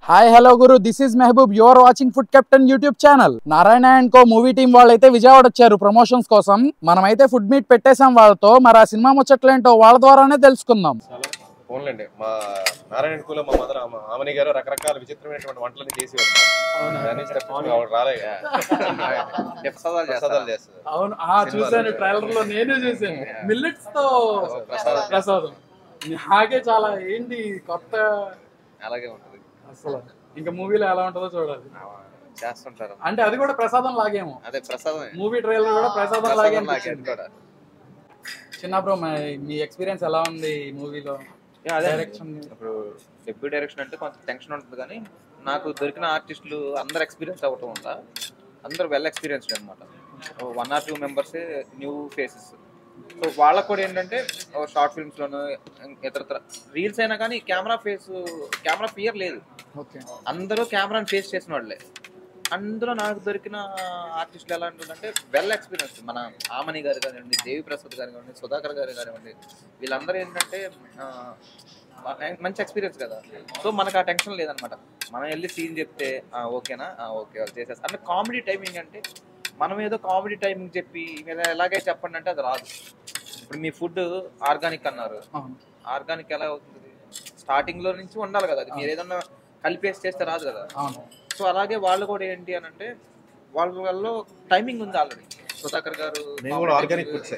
Hi hello గురు this is Mehboob your watching food captain YouTube channel Narayana and co movie team వాళ్ళైతే విజయవాడ వచ్చారు promotions కోసం మనమైతే ఫుడ్ మీట్ పెట్టేశాం వాళ్ళతో మరి ఆ సినిమా ముచ్చట్లేంటో వాళ్ళ ద్వారానే తెలుసుకుందాం ఫోన్లండి మా నారాయణ స్కూల్లో మా మదర్ ఆమని గారు రకరకాల విచిత్రమైనటువంటి వంటలని చేసి దాని స్టెప్ రాలే ప్రసాదాలు ప్రసాదాలు చేస్తారు అవును చూశాను, ట్రైలర్ లో నేను చూసాను మిల్లెట్స్ తో ప్రసాదం. ప్రసాదం నాకే చాలా ఏంటి కొత్త అలాగే ఉంటుంది అసలు ఇంకా మూవీలో ఎలా ఉంటుందో చూడాలి ఆ, చేస్తుంటారు అంటే అది కూడా ప్రసాదం లాగేమో అదే ప్రసాదం మూవీ ట్రైలర్ కూడా ప్రసాదం లాగే ప్రసాదం లాగే అనిపించింది. కూడా చిన్న బ్రో మీ ఎక్స్పీరియన్స్ ఎలా ఉంది ఈ మూవీలో యా, అదే డైరెక్షన్ ఇప్పుడు డెబ్యూ డైరెక్షన్ అంటే కొంచెం టెన్షన్ ఉంటుంది కానీ నాకు దొరికిన ఆర్టిస్టులు అందరు ఎక్స్పీరియన్స్ అవ్వటం వల్ల అందరు వెల్ ఎక్స్పీరియన్స్డ్ అనమాట one or two members new faces so వాళ్ళకు కూడా ఏంటంటే షార్ట్ ఫిల్మ్స్ లోను ఇతర రీల్స్ అయినా కానీ కెమెరా ఫేస్ కెమెరా ఫియర్ లేదు ఓకే అందరూ కెమెరాని ఫేస్ చేసిన వాళ్ళే అందులో నాకు దొరికిన ఆర్టిస్టులు ఎలా ఉంటుందంటే వెల్ ఎక్స్పీరియన్స్ మన ఆమని గారు కానివ్వండి దేవి ప్రసాద్ గారు కానివ్వండి సుధాకర్ గారు కానివ్వండి వీళ్ళందరూ ఏంటంటే ఆ, మంచి ఎక్స్పీరియన్స్ కదా సో మనకు ఆ టెన్షన్ లేదనమాట మనం వెళ్ళి సీన్ చెప్తే "ఆ, ఓకేనా ఆ, ఓకే వాళ్ళు చేసేస్తారు అంటే కామెడీ టైమింగ్ అంటే మనం ఏదో కామెడీ టైమింగ్ చెప్పి మీరు ఎలాగే చెప్పండి అంటే అది రాదు ఇప్పుడు మీ ఫుడ్ ఆర్గానిక్ అన్నారు అవును ఆర్గానిక్ ఎలా అవుతుంది స్టార్టింగ్ లో నుంచి ఉండాలి కదా అది మీరు ఏదన్నా కలిపేసి చేస్తే రాదు కదా అవును సో అలాగే వాళ్ళు కూడా ఏంటి అని అంటే వాళ్ళలో టైమింగ్ ఉంది ఆల్రెడీ సుధాకర్ గారు మేము కూడా ఆర్గానిక్ ఫుడ్సే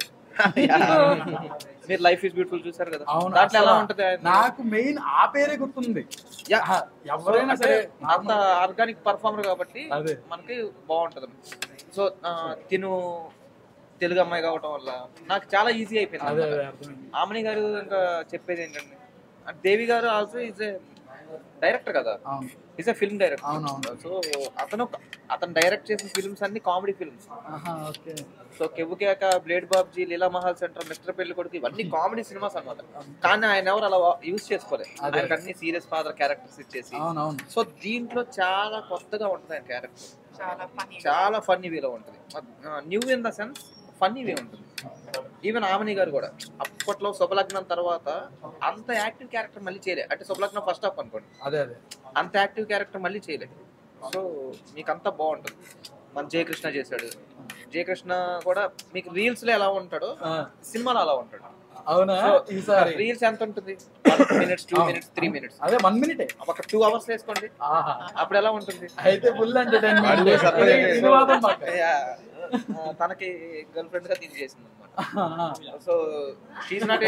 మీరు లైఫ్ ఇస్ బ్యూటిఫుల్ చూసారు కదా అవును దాంట్లో ఎలా అసలు ఉంటది ఆయన? నాకు మెయిన్ ఆ పేరే గుర్తుంది యా. ఆ, ఎవరైనా సరే అంత ఆర్గానిక్ పర్ఫార్మర్ కాబట్టి అదే. మనకి బాగుంటది సో ఆ, తిను తెలుగు అమ్మాయి కావటం వల్ల నాకు చాలా ఈజీ అయిపోయింది అదే అన్నమాట. అదే అర్థమైంది ఆమని గారు ఇంకా చెప్పేది ఏంటంటే ఆ దేవి గారు ఆల్సో ఈజ్ ఏ డైరెక్టర్ కదా అవును ఈజ్ ఏ ఫిల్మ్ డైరెక్టర్ అవును అవును సో అతను అతను డైరెక్ట్ చేసిన ఫిల్మ్స్ అన్ని కామెడీ ఫిల్మ్స్ ఆహా, okay so Kevvu Keka blade Babji Leela Mahal centre mister Pelli Koduku ఇవన్నీ కామెడీ సినిమాస్ అన్నమాట కానీ ఆయన ఎవరు అలా యూజ్ చేసుకోలేదు అదే. ఆయనకు అన్ని సీరియస్ ఫాదర్ క్యారెక్టర్స్ ఇచ్చేసి అవును అవును సో దీంట్లో చాలా కొత్తగా ఉంటుంది ఆయన క్యారెక్టర్ చాలా ఫనీ చాలా ఫన్నీ వేలో ఉంటుంది new in the sense funny way ఉంటుంది ఈవెన్ ఆమని గారు కూడా అప్పట్లో శుభలగ్నం తర్వాత అంత యాక్టివ్ క్యారెక్టర్ మళ్ళీ చేయలే అంటే శుభలగ్నం ఫస్ట్ హాఫ్ అనుకోండి అదే అదే అంత యాక్టివ్ క్యారెక్టర్ మళ్ళీ చేయలేదు సో మీకు అంతా బాగుంటుంది మన జయకృష్ణ చేశాడు జయకృష్ణ కూడా మీకు రీల్స్ లో ఎలా ఉంటాడో ఆ, సినిమాలో అలా ఉంటాడు అవునా ఈసారి రీల్స్ ఎంత ఉంటుంది minutes two minutes three minutes అదే వన్ మినిటే ఒక టూ అవర్స్ వేసుకోండి ఆహా అప్పుడు ఎలా ఉంటుంది అయితే ఫుల్ ఎంటర్టైన్మెంట్ వాడిదే surprise. ఆ, తనకి గర్ల్ ఫ్రెండ్ గా తిరిగి చేసింది అనమాట సో షీఈ్ నాట్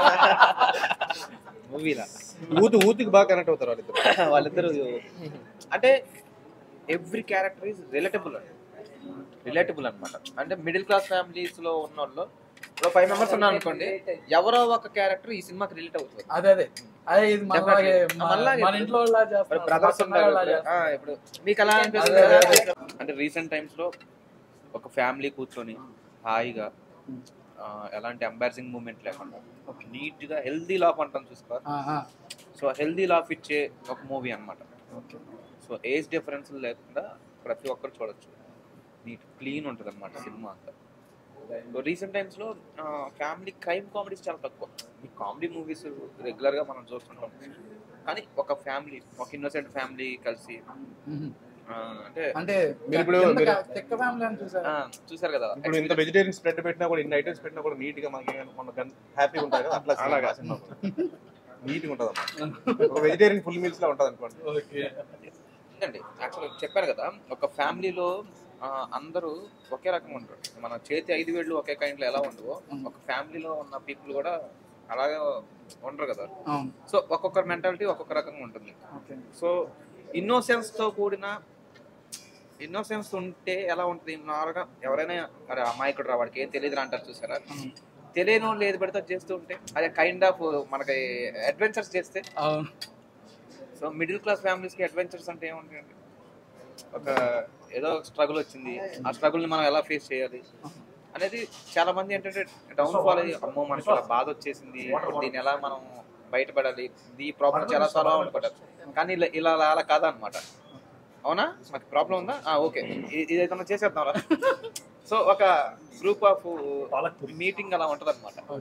మూవీలా ఊతి ఊతికి బాగా కనెక్ట్ అవుతారు వాళ్ళిద్దరు వాళ్ళిద్దరు అంటే ఎవ్రీ క్యారెక్టర్ ఈజ్ రిలేటబుల్ అండి రిలేటబుల్ అన్నమాట అంటే మిడిల్ క్లాస్ ఫ్యామిలీస్ లో ఉన్న వాళ్ళు ఇప్పుడు ఫైవ్ మెంబర్స్ ఉన్నారు అనుకోండి ఎవరో ఒక క్యారెక్టర్ ఈ సినిమాకి రిలేట్ అవుతుంది అదే అదే అదే ఇది మనలాగే Definitely. మన- మనలాగే మన ఇంట్లో వాళ్ళ ఇప్పుడు బ్రదర్స్ ఉన్నారు ఆ, ఇప్పుడు మీకు ఎలా అనిపిస్తుంది అదే, అంటే రీసెంట్ టైమ్స్ లో ఒక ఫ్యామిలీ కూర్చొని హాయిగా ఆ, ఎలాంటి ఎంబారసింగ్ మూమెంట్ లేకుండా నీట్ గా హెల్దీ లాఫ్ అంటాం చూసుకో సో హెల్దీ లాఫ్ ఇచ్చే ఒక మూవీ అన్నమాట సో ఏజ్ డిఫరెన్స్ లేకుండా ప్రతి ఒక్కరు చూడొచ్చు నీట్ క్లీన్ ఉంటుంది అనమాట సినిమా అంతా సో రీసెంట్ టైమ్స్ లో ఫ్యామిలీ క్రైమ్ కామెడీస్ చాలా తక్కువ ఈ కామెడీ మూవీస్ రెగ్యులర్ గా మనం చూస్తుంటాం కానీ ఒక ఫ్యామిలీ ఒక ఇన్నోసెంట్ ఫ్యామిలీ కలిసి ఆ, అంటే అంటే మీరు ఇప్పుడు కింద మీరు- తెక్క ఫ్యామిలీ అని చూసారా ఆ, చూసారు కదా ఇప్పుడు ఇంత వెజిటేరియన్ స్ప్రెడ్ పెట్టినా కూడా ఇన్ని ఐటమ్స్ పెట్టినా కూడా నీట్ గా మనకి హ్యాపీగా ఉంటుంది కదా అట్లా అలాగా. నీట్ గా ఉంటుంది అన్నమాట ఒక వెజిటేరియన్ ఫుల్ మీల్స్ లా ఉంటుంది అనుకోండి ఓకే ఎందుకండి యాక్చువల్ చెప్పాను కదా ఒక ఫ్యామిలీలో అందరూ ఒకే రకంగా ఉంటారు మన చేతి ఐదు వేళ్ళు ఒకే కైండ్లో ఎలా ఉండవో ఒక ఫ్యామిలీలో ఉన్న పీపుల్ కూడా అలాగే ఉండరు కదా అవును సో ఒక్కొక్కరి మెంటాలిటీ ఒక్కొక్క రకంగా ఉంటుంది ఓకే సో innocence తో కూడిన ఇన్నోసెన్స్ ఉంటే ఎలా ఉంటుంది నార్మల్గా ఎవరైనా అరే అమాయకుడు రా వాడికి ఏం తెలియదు అంటారు చూసారా అవును. తెలియని వాళ్ళు ఏది పెడితే అది చేస్తూ ఉంటే అదే కైండ్ ఆఫ్ మనకి అడ్వెంచర్స్ చేస్తే అవును సో మిడిల్ క్లాస్ ఫ్యామిలీస్కి అడ్వెంచర్స్ అంటే ఏముంటాయండి ఒక ఏదో స్ట్రగుల్ వచ్చింది ఆ struggle ని మనం ఎలా ఫేస్ చేయాలి అనేది చాలా మంది ఏంటంటే డౌన్ ఫాల్ అయ్యి అమ్మో మనకి ఇలా బాధ వచ్చేసింది దీన్ని ఎలా మనం బయటపడాలి ఈ ప్రాబ్లం చాలా సాల్వ్ అనుకుంటారు కానీ ఇలా ఇలా అలా కాదనమాట అవునా మాకు ప్రాబ్లం ఉందా ఓకే ఇది ఏదైనా చేసేద్దాం సో ఒక గ్రూప్ ఆఫ్ మీటింగ్ అలా ఉంటది అనమాట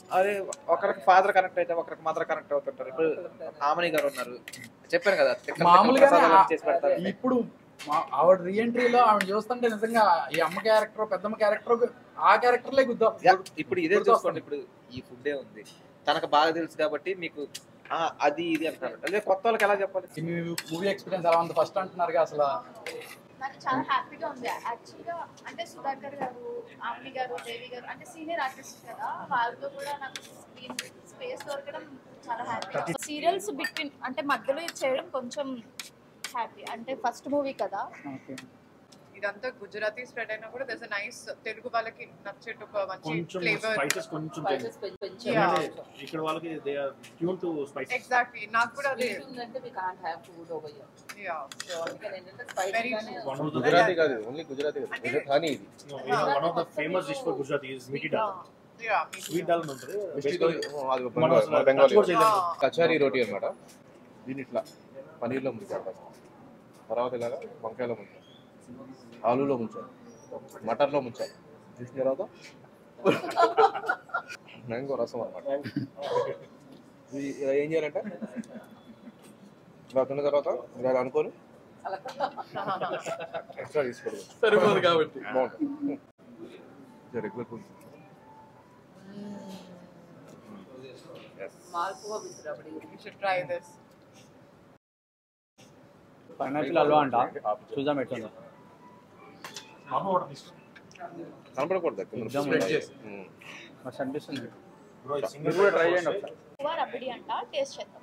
అదే ఒకరికి ఫాదర్ కనెక్ట్ అయితే ఒకరికి మదర్ కనెక్ట్ అవుతుంటారు ఇప్పుడు ఆమని గారు ఉన్నారు చెప్పాను కదా తిక్కల తిక్కల మామూలుగానే ప్రసాదాలు ఆ- చేసి పెడతారు ఇప్పుడు మా- ఆవిడ రీఎంట్రీలో ఆవిడ చూస్తుంటే నిజంగా ఈ అమ్మ క్యారెక్టర్ పెద్దమ్మ క్యారెక్టర్ ఆ క్యారెక్టర్లే గుద్దా యా, ఇప్పుడు ఇదే గుర్తొస్తుంది. చూసుకోండి ఇప్పుడు ఈ ఫుడ్డే ఉంది తనకు బాగా తెలుసు కాబట్టి మీకు ఆ, అది ఇది అంటారు అదే కొత్త వాళ్ళకి ఎలా చెప్పాలి మీ మూవీ ఎక్స్పీరియన్స్ ఎలా ఉంది ఫస్ట్ అంటున్నారు అసలు నాకు చాలా హ్యాపీగా ఉంది యాక్చువల్గా అంటే సుధాకర్ గారు ఆమ్ని గారు దేవి గారు అంటే సీనియర్ ఆర్టిస్ట్ కదా వాళ్ళతో కూడా నాకు స్క్రీన్ స్పేస్ దొరకడం చాలా హ్యాపీ సీరియల్స్ బిట్వీన్ అంటే మధ్యలో ఇది చేయడం కొంచెం హ్యాపీ అంటే ఫస్ట్ మూవీ కదా ఇదంతా గుజరాతీ స్ప్రెడ్ అయినా కూడా దస్ నైస్ తెలుగు వాళ్ళకి నచ్చేట్టు ఒక మంచి కొంచెం ఫ్లేవర్ స్పైసెస్ కొంచెం స్పైసెస్ పెంచి Yeah. ఇక్కడ వాళ్ళకి they are tune to spices exactly నాకు కూడా అదే ఉందంటే we can't have food over here. Yeah. So అందుకని ఏంటంటే spicy Very గానే true. One of the Gujarati కాదు ఓన్లీ గుజరాతీ కాదు గుజరాత్ హనీ ఇది one of the famous dish for Gujarat is mithi dal Yeah, me too. Sweet dal అని ఉంటుంది మిస్టీ Basically, అది మనం బెంగాల్ అసలు మన బెంగాలీ touch కూడా చేయలేము. Ah. కచారీ రోటీ అన్నమాట దీని ఇట్లా పనీర్లో ముంచారు first. తర్వాత ఇలాగా వంకాయలో ముంచారు ఆలూలో ముంచారు మటర్లో ముంచారు చూసిన తర్వాత మ్యాంగో రసం అన్నమాట ఇది ఇలా ఏం చేయాలంటే ఇలా తిన్న తర్వాత ఇలా అనుకొని ఎక్స్ట్రా తీసుకోవడం సరిపోదు కాబట్టి బాగుంటుంది regular food malpua with rabdi. You should try this. Pineapple halwa అంట చూద్దాం ఎట్లుందో మామ వాటర్ తీసుకో కనపడకూడదు కింద Exam spread ఉంది. చేసి. ఉమ్. మస్తు అనిపిస్తుంది బ్రో మీరు సింగిల్ కూడా ట్రై చేయండి ఒకసారి ఎక్కువ రబడి అంట టేస్ట్ చేద్దాం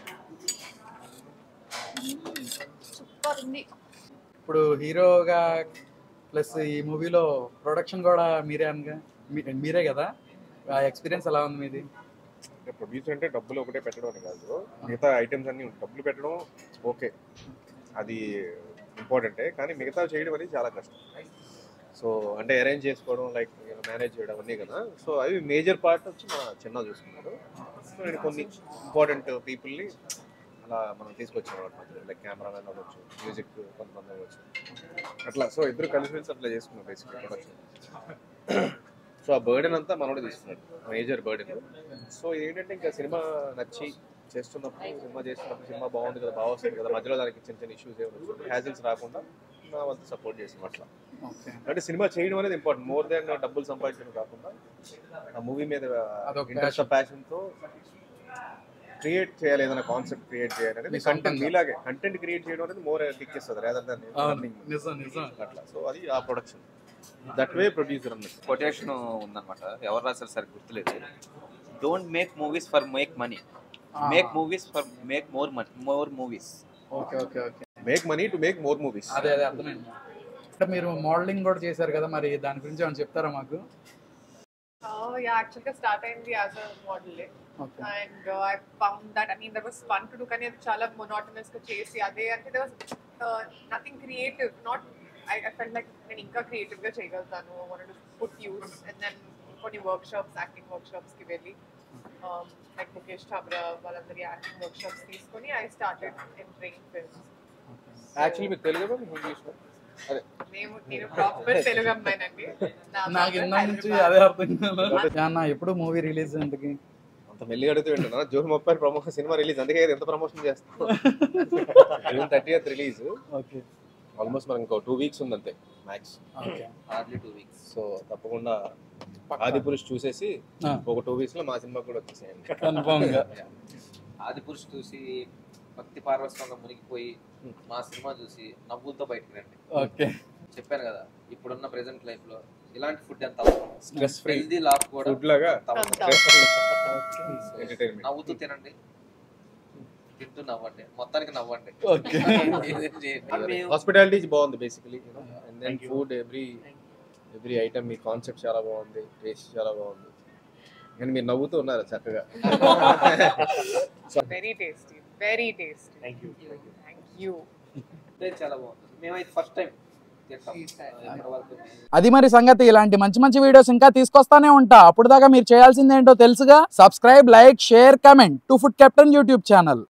సూపర్ ఉంది ఇప్పుడు హీరోగా ప్లస్ ఈ మూవీలో ప్రొడక్షన్ కూడా మీరే అనగా మీ- మీరే కదా ఆ ఎక్స్పీరియన్స్ ఎలా ఉంది మీది అంటే ప్రొడ్యూసర్ అంటే డబ్బులు ఒకటే పెట్టడం అని కాదు మిగతా ఐటమ్స్ అన్ని ఉంటాయి. డబ్బులు పెట్టడం ఓకే అది ఇంపార్టెంటే కానీ మిగతా చేయడం అనేది చాలా కష్టం సో అంటే అరేంజ్ చేసుకోవడం లైక్ మేనేజ్ చేయడం అన్నీ కదా సో అవి మేజర్ పార్ట్ వచ్చి మా చిన్న చూసుకున్నారు సో నేను కొన్ని ఇంపార్టెంట్ పీపుల్ని అలా మనం తీసుకొచ్చాం అనమాట లైక్ కెమెరామెన్ అవ్వచ్చు మ్యూజిక్ కొంతమంది అవ్వచ్చు అట్లా సో ఇద్దరు కలిసి కలిసి అట్లా చేసుకున్నాం బేసిక్ ప్రొడక్షన్ సో ఆ బర్డెన్ అంతా మనోడే తీసుకున్నాడు మేజర్ బర్డెన్ సో ఏంటంటే ఇంకా సినిమా నచ్చి చేస్తున్నప్పుడు సినిమా చేస్తున్నప్పుడు సినిమా బాగుంది కదా బాగా వస్తుంది కదా మధ్యలో దానికి చిన్న చిన్న ఇష్యూస్ ఏమి హ్యాజిల్స్ రాకుండా నా వంతు సపోర్ట్ చేసాం అట్లా ఓకే అంటే సినిమా చేయడం అనేది ఇంపార్టెంట్ మోర్ దాన్ డబ్బులు సంపాదించడం కాకుండా ఆ మూవీ మీద అదొక ఇంట్రెస్ట్ ప్యాషన్ తో క్రియేట్ చేయాలి ఏదైనా కాన్సెప్ట్ క్రియేట్ చేయాలి అనేది మీ కంటెంట్ సొంతంగా. మీలాగే కంటెంట్ క్రియేట్ చేయడం అనేది మోర్ కిక్ చేస్తుంది రేదర్ దాన్ అవును నిజం నిజం అట్లా సో అది ఆ ప్రొడక్షన్ దట్ వే ప్రొడ్యూసర్ అన్నట్టు కొటేషన్ ఉందన్నమాట ఎవరు రాశారు సరే గుర్తులేదు don't make movies for make money make movies for make more money more movies okay okay okay make money to make more movies అదే అదే అర్థమైంది అంటే మీరు మోడలింగ్ కూడా చేశారు కదా మరి దాని గురించి ఏమైనా చెప్తారా మాకు Oh, yeah, actually start అయింది as a model. Okay And uh, I found that, I mean, that was fun to do, కానీ అది చాలా monotonous గా చేసి అదే అంటే there was uh, nothing creative, not, I, I felt like నేను ఇంకా creative గా చేయగలుగుతాను, I wanted to put use, and then కొన్ని workshops, acting workshops కి వెళ్ళి, um, like ముఖేష్ ఠాబ్రా వాళ్ళందరి యాక్టింగ్ వర్క్షాప్స్ తీసుకొని I started entering films actually మీకు తెలుగు ఇంగ్లీష్ అదే మేము నేను ప్రాపర్ తెలుగు అమ్మాయినండి నా నాకు mother ఇందా నుంచి హైదరాబాద్. అదే అర్థం కాలేదు అన్న ఎప్పుడు మూవీ రిలీజ్ ఇంతకి అంత మెల్లిగా అడుగుతూ వింటున్నా జూన్ ముప్పై ప్రమోషన్ సినిమా రిలీజ్ అందుకే ఎంత ప్రమోషన్ చేస్తాం June thirty release okay almost మనకి ఇంకో టూ వీక్స్ ఉంది అంతే max okay hardly two weeks so తప్పకుండా ఆది పురుష్ చూసేసి ఆ. ఒక టూ వీక్స్ లో మా సినిమా కూడా వచ్చేసేయండి కన్ఫామ్ గా ఆది పురుష్ చూసి భక్తి పార్వస్వంలో మునిగిపోయి మా సినిమా చూసి నవ్వులతో బయటకు రండి ఓకే చెప్పాను కదా ఇప్పుడున్న ప్రెసెంట్ లైఫ్ లో ఇలాంటి ఫుడ్ ఎంత అవసరం స్ట్రెస్ ఫ్రీ హెల్దీ లాఫ్ కూడా ఫుడ్ లాగా అంత అవసరం. అంత ఎంటర్టైన్మెంట్ నవ్వుతూ తినండి తింటూ నవ్వండి మొత్తానికి నవ్వండి ఓకే ఏదేం చేయండి. మేము- హాస్పిటాలిటీ బాగుంది basically and then Thank you. Food every every item మీ కాన్సెప్ట్ చాలా బాగుంది టేస్ట్ చాలా బాగుంది కానీ మీరు నవ్వుతూ ఉన్నారు చక్కగా very tasty very tasty thank you thank you అంటే చాలా బాగుంటుంది మేమైతే ఫస్ట్ టైం తింటాం ఇప్పటి వరకు అది మరి సంగతి ఇలాంటి మంచి మంచి వీడియోస్ ఇంకా తీసుకొస్తానే ఉంటా అప్పుడు దాకా మీరు చేయాల్సింది ఏంటో తెలుసుగా subscribe like share comment to Food captain YouTube channel